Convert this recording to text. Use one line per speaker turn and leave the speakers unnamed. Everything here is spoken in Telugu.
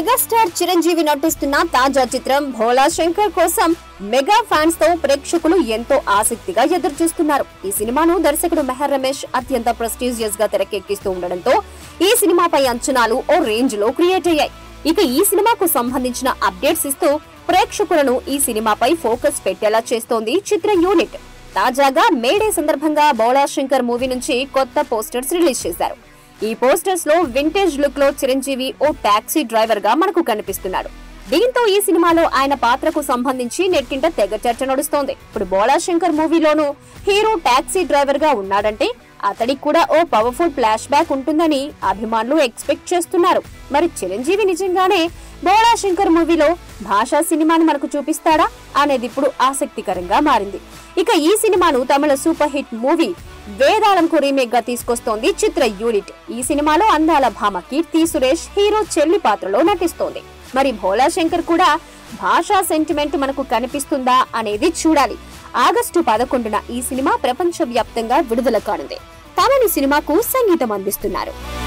మెగాస్టార్ చిరంజీవి నటిస్తున్న తాజా చిత్రం భోలా శంకర్ కోసం మెగా ఫ్యాన్స్ తో ప్రేక్షకులు ఎంతో ఆసక్తిగా ఎదురు చూస్తున్నారు ఈ సినిమాను దర్శకుడు మెహర్ రమేష్ అత్యంత ప్రెస్టీజియస్ గా తెరకెక్కిస్తూ ఉండడంతో ఈ సినిమాపై అంచనాలు ఓ రేంజ్ లో క్రియేట్ అయ్యాయి ఇక ఈ సినిమాకు సంబంధించిన అప్డేట్స్ ఇస్తూ ప్రేక్షకులను ఈ సినిమాపై ఫోకస్ పెట్టేలా చేస్తోంది చిత్ర యూనిట్ తాజాగా మేడే సందర్భంగా బోలా శంకర్ మూవీ నుంచి కొత్త పోస్టర్స్ రిలీజ్ చేశారు ఈ పోస్టర్స్ లో వింటేజ్ లుక్ లో చిరంజీవి ఓ టాక్సీ డ్రైవర్ గా మనకు కనిపిస్తున్నాడు దీంతో ఈ సినిమాలో ఆయన పాత్రకు సంబంధించి నెట్టింట తెగ చర్చ నడుస్తోంది ఇప్పుడు బోలా శంకర్ మూవీలోనూ హీరో టాక్సీ డ్రైవర్ గా ఉన్నాడంటే అతడికి కూడా ఓ పవర్ఫుల్ ఫ్లాష్ బ్యాక్ ఉంటుందని అభిమానులు ఎక్స్పెక్ట్ చేస్తున్నారు మరి చిరంజీవి నిజంగానే బోలా శంకర్ మూవీలో భాషా సినిమాని మనకు చూపిస్తాడా అనేది ఇప్పుడు ఆసక్తికరంగా మారింది ఇక ఈ సినిమాను తమిళ సూపర్ హిట్ మూవీ వేదాళంకు రీమేక్ గా తీసుకొస్తోంది చిత్ర యూనిట్ ఈ సినిమాలో అందాల భామ కీర్తి సురేష్ హీరో చెల్లి పాత్రలో నటిస్తోంది మరి భోలా శంకర్ కూడా భాషా సెంటిమెంట్ మనకు కనిపిస్తుందా అనేది చూడాలి ఆగస్టు పదకొండున ఈ సినిమా ప్రపంచ వ్యాప్తంగా విడుదల కానుంది తమను సినిమాకు సంగీతం అందిస్తున్నారు